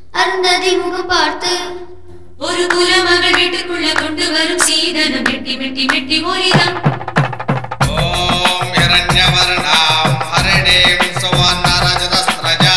அருந்ததி முகம் பார்த்து ஒரு குலமகள் வீட்டுக்குள்ள கொண்டு வரும் சீதனம் மெட்டி மெட்டி மெட்டி ஒலிதான் ॐ हिरण्यवर्णां हरिणीं सुवर्णरजतस्रजां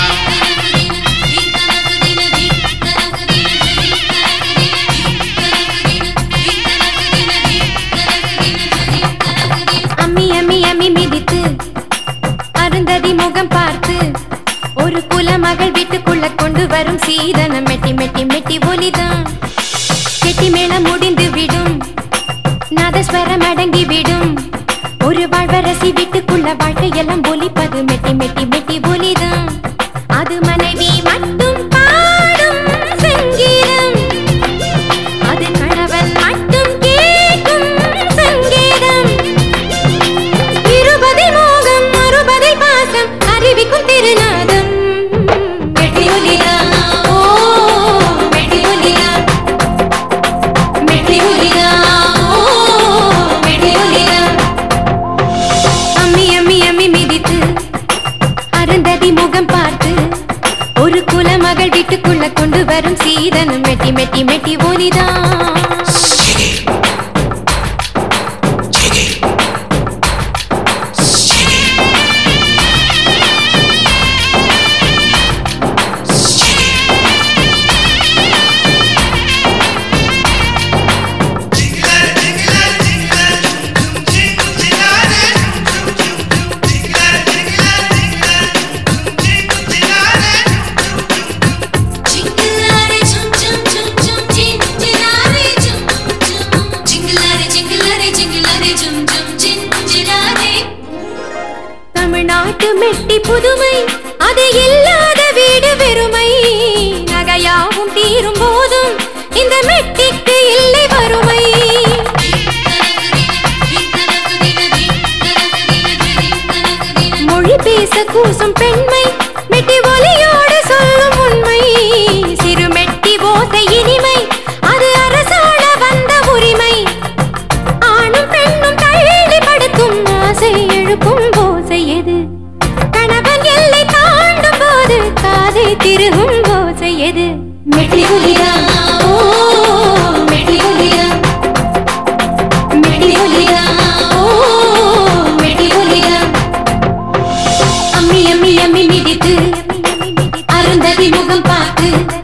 அம்மி அம்மி அம்மி மிதித்து அருந்ததி முகம் பார்த்து ஒரு குலமகள் வீட்டுக்குள்ள கொண்டு வரும் சீதனம் மெட்டி மெட்டி மெட்டி ஒலிதான் கெட்டி மேளம் முடிந்து விடும் நாதஸ்வரம் அடங்கி விடும் ஒரு வாழ்வரசி வீட்டுக்குள்ள வாழ்க்கையெல்லாம் ஒலிப்பது மெட்டி மெட்டி மெட்டி ஒலிதான் அது மனைவி மட்டும் பாடும் சங்கீதம் அது கணவன் மட்டும் கேட்கும் சங்கீதம் இருபதில் மோகம் அறுபதில் பாசம் அறிவிக்கும் திருநாதம் மெட்டி ஒலிதான் ஓ மெட்டி ஒலிதான் மெட்டி ஒலிதான் ஓ மெட்டி ஒலிதான் அம்மி அம்மி அம்மி மிதித்து அருந்ததி முகம் பார்த்து ஒரு குலமகள் வீட்டுக்குள்ள கொண்டு வரும் சீதனம் மெட்டி மெட்டி மெட்டி ஒலிதான் Jinglare jum jum jum jum jinglare jum jum jinglare jinglare jinglare jum jum jinglare தமிழ்நாட்டு மெட்டி புதுமை அது இல்லாத வீடு வெறுமை நகையாவும் தீரும் போதும் இந்த மெட்டிக்கு இல்லை வறுமை மொழி பேச கூசும் பெண்மை மெட்டி ஒலியோடு சொல்லும் உண்மை சிறு மெட்டி ஓசை இனிமை அது அரசாள வந்த உரிமை ஆணும் பெண்ணும் தள்ளி படுத்தும் ஆசை எழுப்பும் ஓசை எது கணவன் எல்லை தாண்டும் போது காதை திருகும் ஓசை எது மெட்டி ஒலியா ஓ மெட்டி ஒலியா மெட்டி ஒலியா ஓ மெட்டி ஒலியா அம்மி அம்மி அம்மி மிதித்து அருந்ததி முகம் பார்த்து